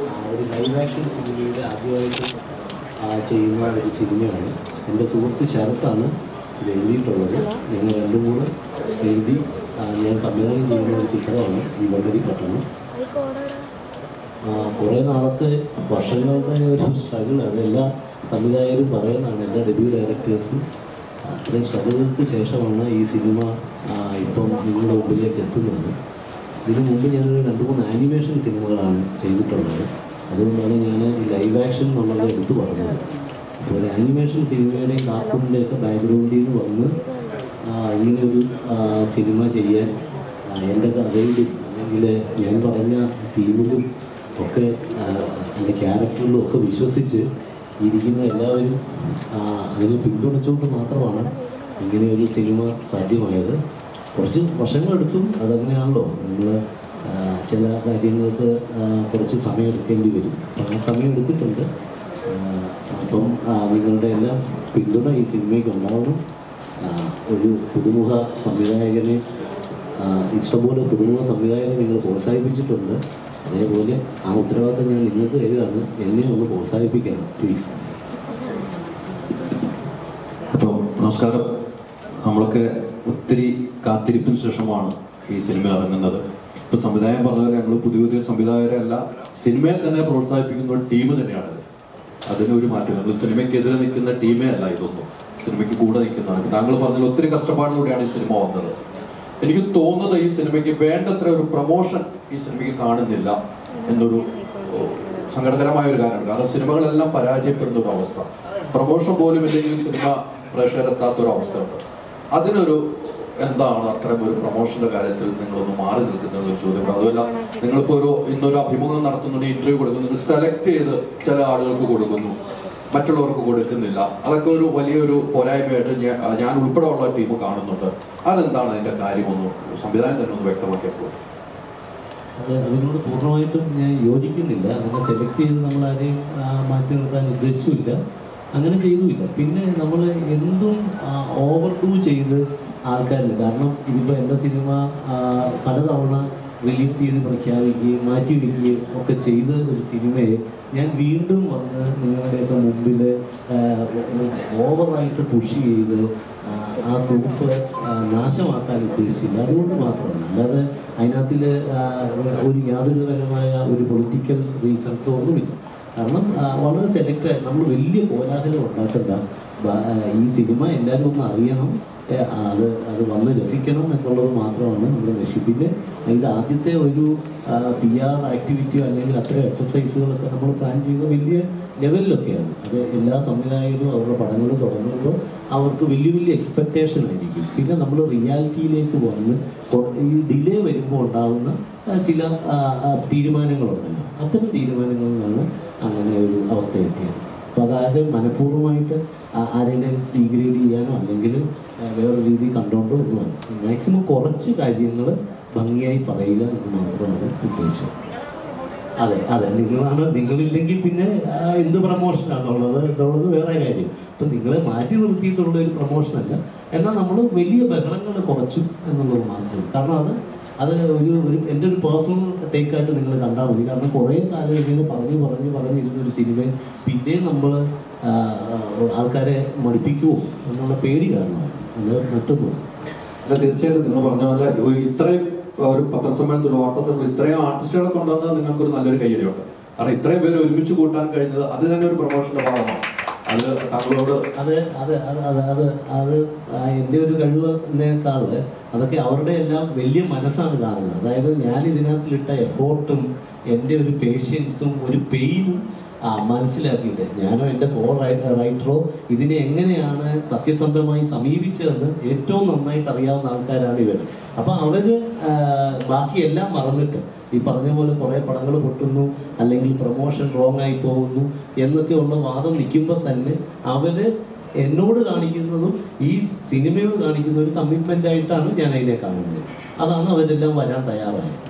ആ, ഒരു live action സിനിമയുടെ ആദ്യമായിട്ട് ആ, ചെയ്യുന്ന ഒരു സിനിമയാണ് എൻ്റെ സുഹൃത്ത് ശരത്താണ് ഇത് എഴുതിയിട്ടുള്ളത് ഞങ്ങൾ രണ്ടും കൂടെ എഴുതി ആ, ഞാൻ സംവിധാനം ചെയ്യുന്ന ഒരു ചിത്രമാണ് യുവകരി പട്ടണം ആ, കുറേ നാളത്തെ വർഷങ്ങളുടെ ഒരു സ്ട്രഗിൾ അതെല്ലാ സംവിധായകരും പറയുന്നതാണ് എല്ലാ ഡെബ്യൂ ഡയറക്ടേഴ്സും അത്രയും സ്ട്രഗിളുകൾക്ക് ശേഷമാണ് ഈ സിനിമ ആ, ഇപ്പം നിങ്ങളുടെ മുമ്പിലേക്ക് എത്തുന്നത് ഇതിനു മുമ്പ് ഞാനൊരു രണ്ട് മൂന്ന് ആനിമേഷൻ സിനിമകളാണ് ചെയ്തിട്ടുള്ളത് അതുകൊണ്ടാണ് ഞാൻ ഈ ലൈവ് ആക്ഷൻ എന്നുള്ളത് എടുത്തു പറഞ്ഞത് അപ്പോൾ ഒരു ആനിമേഷൻ സിനിമയുടെയും കാർട്ടൂണിൻ്റെ ഒക്കെ ബാക്ക്ഗ്രൗണ്ടിൽ നിന്ന് വന്ന് ആ, ഇങ്ങനെ ഒരു ആ, സിനിമ ചെയ്യാൻ ആ, എൻ്റെ കഥയിലും അല്ലെങ്കിൽ ഞാൻ പറഞ്ഞ തീമിലും ഒക്കെ ആ, എൻ്റെ ക്യാരക്ടറിലും ഒക്കെ വിശ്വസിച്ച് ഇരിക്കുന്ന എല്ലാവരും ആ, അതിനെ പിന്തുണച്ചുകൊണ്ട് മാത്രമാണ് ഇങ്ങനെ ഒരു സിനിമ സാധ്യമായത് കുറച്ച് വർഷങ്ങളെടുത്തും അതങ്ങനെയാണല്ലോ നമ്മൾ ചില കാര്യങ്ങൾക്ക് ആ, കുറച്ച് സമയം എടുക്കേണ്ടി വരും അപ്പം ആ സമയം എടുത്തിട്ടുണ്ട് ആ, അപ്പം ആ, നിങ്ങളുടെ എല്ലാം പിന്തുണ ഈ സിനിമയ്ക്ക് ഉണ്ടാവണം ആ, ഒരു പുതുമുഖ സംവിധായകനെ ആ, ഇഷ്ടംപോലെ പുതുമുഖ സംവിധായകനെ നിങ്ങൾ പ്രോത്സാഹിപ്പിച്ചിട്ടുണ്ട് അതേപോലെ ആ ഉത്തരവാദിത്തം ഞാൻ നിങ്ങൾക്ക് തരികയാണ് എന്നെ ഒന്ന് പ്രോത്സാഹിപ്പിക്കണം പ്ലീസ് അപ്പോൾ നമസ്കാരം നമ്മളൊക്കെ ഒത്തിരി കാത്തിരിപ്പിന് ശേഷമാണ് ഈ സിനിമ ഇറങ്ങുന്നത് ഇപ്പൊ സംവിധായകൻ പറഞ്ഞ പോലെ ഞങ്ങൾ പുതിയ പുതിയ സംവിധായകരല്ല സിനിമയെ തന്നെ പ്രോത്സാഹിപ്പിക്കുന്ന ഒരു ടീം തന്നെയാണ് അതിന് ഒരു മാറ്റം നമ്മൾ സിനിമയ്ക്കെതിരെ നിൽക്കുന്ന ടീമേ അല്ല ഇതൊന്നും സിനിമയ്ക്ക് കൂടെ നിൽക്കുന്നതാണ് ഇപ്പൊ താങ്കൾ പറഞ്ഞ ഒത്തിരി കഷ്ടപ്പാടിലൂടെയാണ് ഈ സിനിമ വന്നത് എനിക്ക് തോന്നുന്നത് ഈ സിനിമയ്ക്ക് വേണ്ടത്ര ഒരു പ്രൊമോഷൻ ഈ സിനിമയ്ക്ക് കാണുന്നില്ല എന്നൊരു ഓ, സങ്കടകരമായ ഒരു കാര്യമാണ് കാരണം സിനിമകളെല്ലാം പരാജയപ്പെടുന്ന ഒരു അവസ്ഥ പ്രൊമോഷൻ പോലും ഇല്ലെങ്കിൽ സിനിമ പ്രേക്ഷകരെത്താത്ത ഒരു അവസ്ഥയുണ്ട് അതിനൊരു എന്താണ് അത്തരം ഒരു പ്രൊമോഷന്റെ കാര്യത്തിൽ നിങ്ങളൊന്ന് മാറി നിൽക്കുന്നത് ഒരു ചോദ്യം അതുമല്ല നിങ്ങളിപ്പോ ഒരു ഇന്നൊരു അഭിമുഖം നടത്തുന്നുണ്ട് ഇന്റർവ്യൂ കൊടുക്കുന്നു നിങ്ങൾ സെലക്ട് ചെയ്ത് ചില ആളുകൾക്ക് കൊടുക്കുന്നു മറ്റുള്ളവർക്ക് കൊടുക്കുന്നില്ല അതൊക്കെ ഒരു വലിയൊരു പോരായ്മയായിട്ട് ഞാൻ ഞാൻ ഉൾപ്പെടെയുള്ള ടീം കാണുന്നുണ്ട് അതെന്താണ് അതിന്റെ കാര്യമൊന്ന് സംവിധാനം തന്നെ ഒന്ന് വ്യക്തമാക്കിയപ്പോൾ അത് അതിനോട് പൂർണ്ണമായിട്ടും ഞാൻ യോജിക്കുന്നില്ല അങ്ങനെ സെലക്ട് ചെയ്ത് നമ്മൾ ആരെയും ആ, മാറ്റി നിർത്താൻ ഉദ്ദേശിച്ചില്ല അങ്ങനെ ചെയ്തുമില്ല പിന്നെ നമ്മൾ എന്തും ഓവർ ഡൂ ചെയ്ത് ആൾക്കാരില്ല കാരണം ഇതിപ്പോൾ എൻ്റെ സിനിമ ആ, പലതവണ റിലീസ് ചെയ്ത് പ്രഖ്യാപിക്കുകയും മാറ്റി വയ്ക്കുകയും ഒക്കെ ചെയ്ത ഒരു സിനിമയെ ഞാൻ വീണ്ടും വന്ന് നിങ്ങളുടെയൊക്കെ മുമ്പിൽ ഓവറായിട്ട് പുഷ് ചെയ്ത് ആ, ആ സൂപ്പ് ആ, നാശമാക്കാൻ ഉദ്ദേശിച്ചില്ല അതുകൊണ്ട് മാത്രമാണ് അല്ലാതെ അതിനകത്തിൽ ഒരു യാതൊരു തരമായ ഒരു പൊളിറ്റിക്കൽ റീസൺസോ ഒന്നുമില്ല കാരണം ആ, വളരെ സെലക്ട് നമ്മൾ വലിയ കോലാഹലം ഉണ്ടാക്കണ്ട ബ- ആ, ഈ സിനിമ എല്ലാവരും ഒന്ന് അറിയണം ഏ, അത് അത് വന്ന് രസിക്കണം എന്നുള്ളത് മാത്രമാണ് നമ്മുടെ ലക്ഷ്യം പിന്നെ ഇത് ആദ്യത്തെ ഒരു പി ആർ ആക്ടിവിറ്റിയോ അല്ലെങ്കിൽ അത്തരം എക്സസൈസുകളൊക്കെ നമ്മൾ പ്ലാൻ ചെയ്യുന്ന വലിയ ലെവലിലൊക്കെയാണ് അത് എല്ലാ സംവിധായകരും അവരുടെ പഠനങ്ങൾ തുടങ്ങുമ്പോൾ അവർക്ക് വലിയ വലിയ എക്സ്പെക്റ്റേഷൻ ആയിരിക്കും പിന്നെ നമ്മൾ റിയാലിറ്റിയിലേക്ക് വന്ന് കൊ- ഈ ഡിലേ വരുമ്പോൾ ഉണ്ടാകുന്ന ആ, ചില ആ, ആ, തീരുമാനങ്ങളുണ്ടല്ലോ അത്തരം തീരുമാനങ്ങളിലാണ് അങ്ങനെ ഒരു അവസ്ഥ എത്തിയത് അപ്പോൾ അതായത് മനഃപൂർവ്വമായിട്ട് ആ- ആരെങ്കിലും ഡീഗ്രേഡ് ചെയ്യാനോ അല്ലെങ്കിൽ ആ, വേറെ രീതി കണ്ടുകൊണ്ടോ ഒന്നുമല്ല മാക്സിമം കുറച്ച് കാര്യങ്ങൾ ഭംഗിയായി പറയുക എന്ന് മാത്രമാണ് ഉദ്ദേശിച്ചത് അതെ അതെ നിങ്ങളാണ് നിങ്ങളില്ലെങ്കിൽ പിന്നെ ആ, എന്ത് പ്രൊമോഷനാണുള്ളത് എന്നുള്ളത് വേറെ കാര്യം ഇപ്പം നിങ്ങളെ മാറ്റി നിർത്തിയിട്ടുള്ള ഒരു പ്രൊമോഷനല്ല എന്നാൽ നമ്മൾ വലിയ ബഹളങ്ങൾ കുറച്ചു എന്നുള്ളത് മാത്രമേ കാരണം അത് അത് ഒരു ഒരു എൻ്റെ ഒരു പേഴ്സണൽ ടേക്കായിട്ട് നിങ്ങൾ കണ്ടാൽ മതി കാരണം കുറേ കാലം ഇങ്ങനെ പറഞ്ഞു പറഞ്ഞ് പറഞ്ഞിരുന്ന ഒരു സിനിമ പിന്നെയും നമ്മൾ ആൾക്കാരെ മടുപ്പിക്കുമോ എന്നുള്ള പേടി കാരണമാണ് അല്ലാതെ മറ്റൊന്നും അല്ല തീർച്ചയായിട്ടും നിങ്ങൾ പറഞ്ഞ പോലെ ഒരു ഇത്രയും ഒരു പത്രസമ്മേളനത്തിൽ ഒരു വാർത്താ സമ്മേളനം ഇത്രയും ആർട്ടിസ്റ്റുകളെ കൊണ്ടുവന്നത് നിങ്ങൾക്ക് ഒരു നല്ലൊരു കയ്യടിയുണ്ട് കാരണം ഇത്രയും പേര് ഒരുമിച്ച് കൂട്ടാൻ കഴിഞ്ഞത് അത് തന്നെ ഒരു പ്രൊമോഷന്റെ ഭാഗമാണ് അത് താങ്കളോട് അത് അത് അത് അത് അത് അത് ആ എൻ്റെ ഒരു കഴിവിനേക്കാള് അതൊക്കെ അവരുടെ എല്ലാം വലിയ മനസ്സാണ് കാണുന്നത് അതായത് ഞാൻ ഇതിനകത്തിലിട്ട എഫോർട്ടും എൻ്റെ ഒരു പേഷ്യൻസും ഒരു പെയിനും ആ മനസ്സിലാക്കിയിട്ട് ഞാനോ എൻ്റെ കോ റൈറ്ററോ ഇതിനെ എങ്ങനെയാണ് സത്യസന്ധമായി സമീപിച്ചതെന്ന് ഏറ്റവും നന്നായിട്ട് അറിയാവുന്ന ആൾക്കാരാണ് ഇവർ അപ്പം അവര് ആ, ബാക്കിയെല്ലാം മറന്നിട്ട് ഈ പറഞ്ഞ പോലെ കുറേ പടങ്ങൾ പൊട്ടുന്നു അല്ലെങ്കിൽ പ്രൊമോഷൻ റോങ് ആയി പോകുന്നു എന്നൊക്കെ ഉള്ള വാദം നിൽക്കുമ്പോൾ തന്നെ അവര് എന്നോട് കാണിക്കുന്നതും ഈ സിനിമയോട് കാണിക്കുന്ന ഒരു കമ്മിറ്റ്മെന്റ് ആയിട്ടാണ് ഞാൻ അതിനെ കാണുന്നത് അതാണ് അവരെല്ലാം വരാൻ തയ്യാറായത്